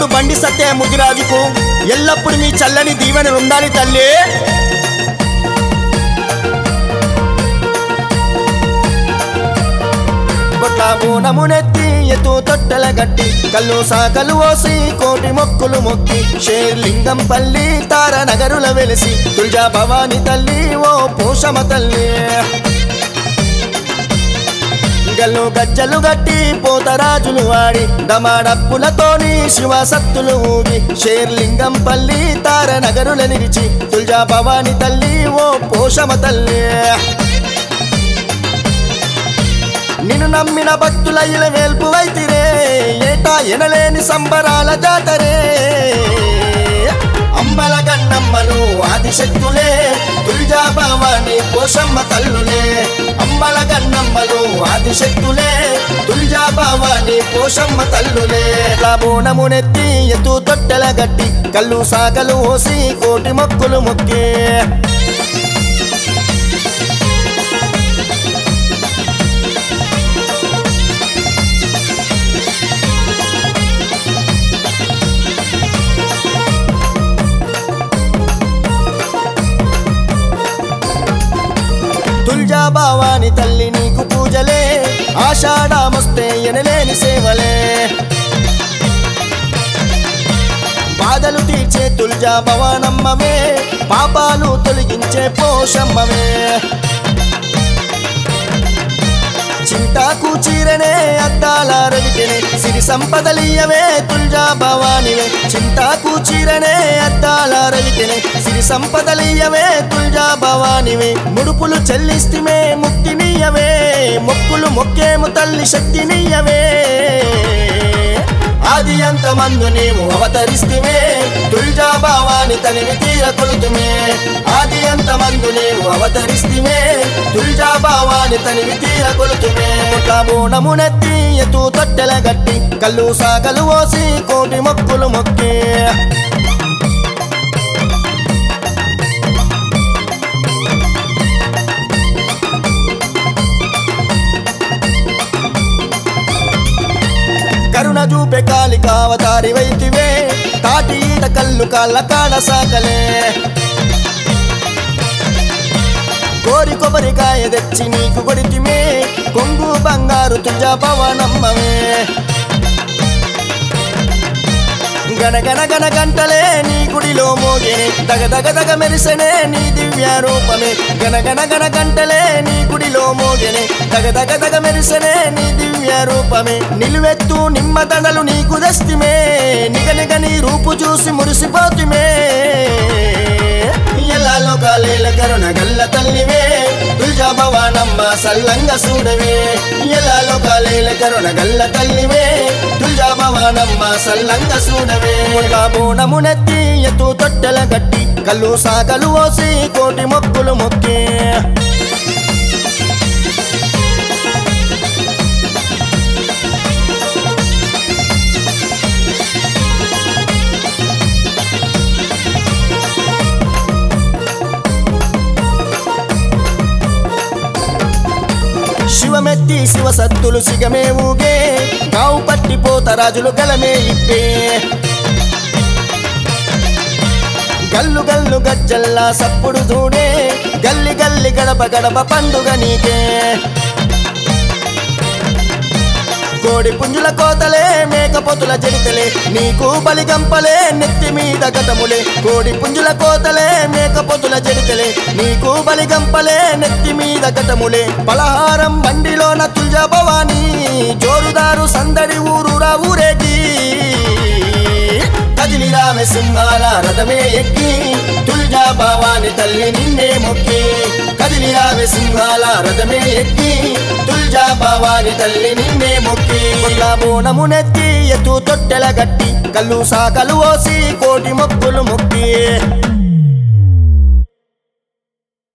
తమ్ముడు బండి సత్య ముదిరాజుకు ఎల్లప్పుడు మీ చల్లని దీవెన ఉండాలి తల్లి కొట్ల బోనమునెత్తి ఎత్తు తొట్టెల గట్టి కల్లు సాకలు ఓసి కోటి మొక్కులు మొక్కి షేర్లింగం పల్లి తార నగరుల వెలిసి తుల్జా భవాని తల్లి ఓ పోషమ తల్లి గల్లు గజ్జలు గట్టి పోతరాజులు వాడి డమాడప్పులతోని శివ సత్తులు ఊగి షేర్లింగం పల్లి తార నగరుల నిలిచి తుల్జా భవాని తల్లి ఓ పోషమ తల్లి నిన్ను నమ్మిన భక్తుల ఇల వేల్పు వైతిరే ఏటా ఎనలేని సంబరాల జాతరే అమ్మల గన్నమ్మలు ఆదిశక్తులే తుల్జా భవాని పోషమ్మ తల్లులే అమ్మల గన్నమ్మలు ఆదిశక్తులే తుల్జా భవాని పోషమ్మ తల్లులే బోనమునెత్తి ఎత్తు తొట్టెల గట్టి కళ్ళు సాగలు ఓసి కోటి మొక్కులు మొక్కే తుల్జా భావాని తల్లి నీకు పూజలే ఆషాఢమొస్తే ఎనలేని సేవలే బాధలు తీర్చే తుల్జా భవానమ్మవే పాపాలు తొలగించే పోషమ్మవే చింతాకు చీరనే అద్దాల రవికెనే సిరి సంపదలియవే తుల్జా భవానివే చింతాకు చీరనే అద్దాల రవికెనే సిరి సంపదలియవే తుల్జా భవానివే ముడుపులు చెల్లిstiమే ముక్తినియవే మొక్కులు మొక్కేము తల్లి శక్తినియవే ఆది అంతమందు నీవు అవతరిstiమే తుల్జా భవాని తనివి తీర కొలుతుమే ఆది అంతమందు నీవు అవతరిstiమే తుల్జా భవాని తనివి తీర కొలుతుమే బోనమునెత్తి ఎత్తు తొట్టెల గట్టి కళ్ళు సాగలు ఓసి కోటి మొక్కులు మొక్కి కరుణ చూపే కాలికావతారి వైతివే తాటి ఈత కళ్ళు కాళ్ళ కాడ సాకలే కోరి కొబ్బరికాయ తెచ్చి నీకు కొడితిమే కొంగు బంగారు తుజ పవనమ్మవే గనగన గన గంటలే నీ గుడిలో మోగిని దగ దగ దగ మెరిసెనే నీ దివ్య రూపమే గనగన గన గంటలే నీ గుడిలో మోగిని దగ దగ దగ మెరిసెనే నీ దివ్య రూపమే నిలువెత్తు నిమ్మదండలు నీకు దస్తిమే నిగ నిగ నీ రూపు చూసి మురిసిపోతిమే ఎల్లాలో కాలేల కరుణ గల్ల తల్లివే తుల్జా భవానమ్మ సల్లంగా చూడవే ఎల్లాలో కాలేల కరుణ గల్ల తల్లివే తుల్జా భవానమ్మ సల్లంగా చూడవే బోనమునెత్తి ఎత్తు తొట్టెల గట్టి కళ్ళు సాగలు ఓసి కోటి మొక్కులు మొక్కి శివమెత్తి శివ సత్తులు సిగమే ఊగే కావు పట్టిపోత రాజులు గలమే ఇప్పే గల్లు గల్లు గజ్జల్లా సప్పుడు చూడే గల్లి గల్లి గడప గడప పండుగ నీకే కోడి పుంజుల కోతలే మేకపోతుల జడితలే నీకు బలిగంపలే నెత్తి మీద గతములే కోడి పుంజుల కోతలే మేకపోతుల జడితలే నీకు బలిగంపలే నెత్తి మీద గతములే పలహారం బండిలోన తుల్జ భవాని జోరుదారు సందడి ఊరురా ఊరేగి కదిలి రామె సింహాల రథమే ఎక్కి తుల్జా భవాని తల్లి నిన్నే మొక్కి కదిలి రామె సింహాల రథమే ఎక్కి తుల్జా భవాని తల్లి నిన్నే మొక్కి బోనమునెత్తి ఎత్తు తొట్టెల గట్టి కళ్ళు సాకలు ఓసి కోటి మొక్కులు మొక్కి